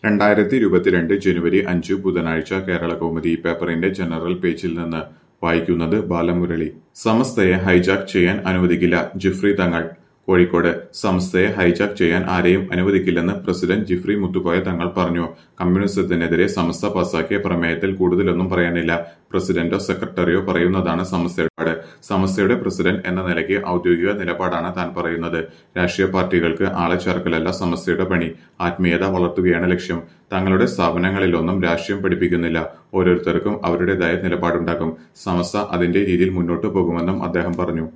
രണ്ടായിരത്തി ഇരുപത്തിരണ്ട് ജനുവരി അഞ്ച് ബുധനാഴ്ച കേരളകൗമുദി പേപ്പറിന്റെ ജനറൽ പേജിൽ നിന്ന് വായിക്കുന്നത് ബാലമുരളി സമസ്തയെ ഹൈജാക്ക് ചെയ്യാൻ അനുവദിക്കില്ല ജിഫ്രി തങ്ങൾ കോഴിക്കോട് സമസ്തയെ ഹൈജാക്ക് ചെയ്യാൻ ആരെയും അനുവദിക്കില്ലെന്ന് പ്രസിഡന്റ് ജിഫ്രി മുത്തുക്കോയ തങ്ങൾ പറഞ്ഞു കമ്മ്യൂണിസത്തിനെതിരെ സമസ്ത പാസാക്കിയ പ്രമേയത്തിൽ കൂടുതലൊന്നും പറയാനില്ല പ്രസിഡന്റോ സെക്രട്ടറിയോ പറയുന്നതാണ് സമസ്തയുടെ നിലപാട് സമസ്തയുടെ പ്രസിഡന്റ് എന്ന നിലയ്ക്ക് ഔദ്യോഗിക നിലപാടാണ് താൻ പറയുന്നത് രാഷ്ട്രീയ പാർട്ടികൾക്ക് ആളെ ചേർക്കലല്ല സമസ്തയുടെ പണി ആത്മീയത വളർത്തുകയാണ് ലക്ഷ്യം തങ്ങളുടെ സ്ഥാപനങ്ങളിലൊന്നും രാഷ്ട്രീയം പഠിപ്പിക്കുന്നില്ല ഓരോരുത്തർക്കും അവരുടേതായ നിലപാടുണ്ടാകും സമസ്ത അതിന്റെ രീതിയിൽ മുന്നോട്ടു പോകുമെന്നും അദ്ദേഹം പറഞ്ഞു